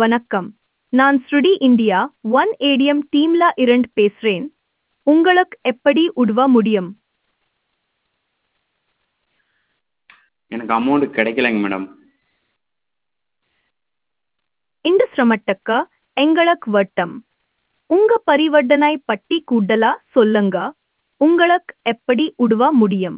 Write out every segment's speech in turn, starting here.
வணக்கம் நான் ஸ்ருடி இந்தியா ஒன் ஏடிஎம் டீம்ல இருந்து பேசுறேன் உங்களுக்கு எப்படி உதவ முடியும் எனக்கு அமௌண்ட் கிடைக்கலைங்க மேடம் இந்த சிரமத்துக்கு எங்களுக்கு வட்டம் உங்க பரிவர்த்தனை பட்டி கூடலா சொல்லுங்க உங்களுக்கு எப்படி உதவ முடியும்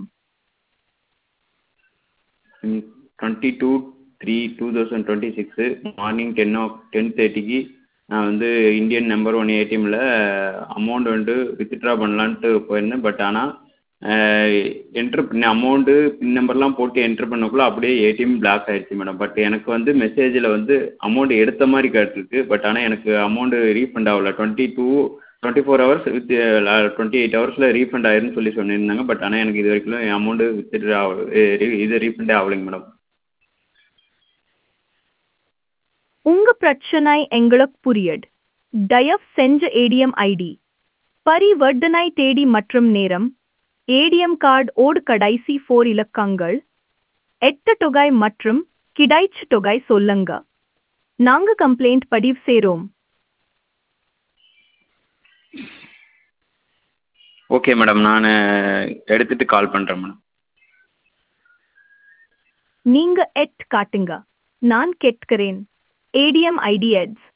twenty two three two thousand twenty six morning ten o ten தேர்ட்டிக்கு நான் வந்து இந்தியன் நம்பர் ஒன் ஏடிஎம்மில் அமௌண்ட் வந்துட்டு வித்ட்ரா பண்ணலான்ட்டு போயிருந்தேன் பட் ஆனால் என்ட்ரு பண்ண அமௌண்ட்டு பின் நம்பர்லாம் போட்டு என்ட்ரு பண்ணக்குள்ள அப்படியே ஏடிஎம் பிளாக் ஆயிடுச்சு மேடம் பட் எனக்கு வந்து மெசேஜில் வந்து அமௌண்ட் எடுத்த மாதிரி காட்டிருக்கு பட் ஆனால் எனக்கு அமௌண்ட்டு ரீஃபண்ட் ஆகல twenty two twenty four hours with twenty eight ஹவர்ஸில் ரீஃபண்ட் ஆயிருன்னு சொல்லி சொல்லியிருந்தாங்க பட் ஆனால் எனக்கு இது வரைக்கும் என் அமௌண்ட்டு வித்ட்ரா இது ரீஃபண்டே ஆகலைங்க மேடம் உங்க பிரச்சனை எங்களுக்கு புரியுது தயவு செஞ்ச ஏடிஎம் ஐடி பரிவர்த்தனை தேதி மற்றும் நேரம் ஏடிஎம் கார்டு ஓடு கடைசி ஃபோர் இலக்கங்கள் எட்டு தொகை மற்றும் கிடைச்ச தொகை சொல்லுங்க நாங்க கம்ப்ளைண்ட் பதிவு செய்றோம் ஓகே மேடம் நான் எடுத்துகிட்டு கால் பண்ணுறேன் மேடம் நீங்க எட் காட்டுங்க நான் கேட்கிறேன் ஏடிஎம் ஐடி எட்ஸ்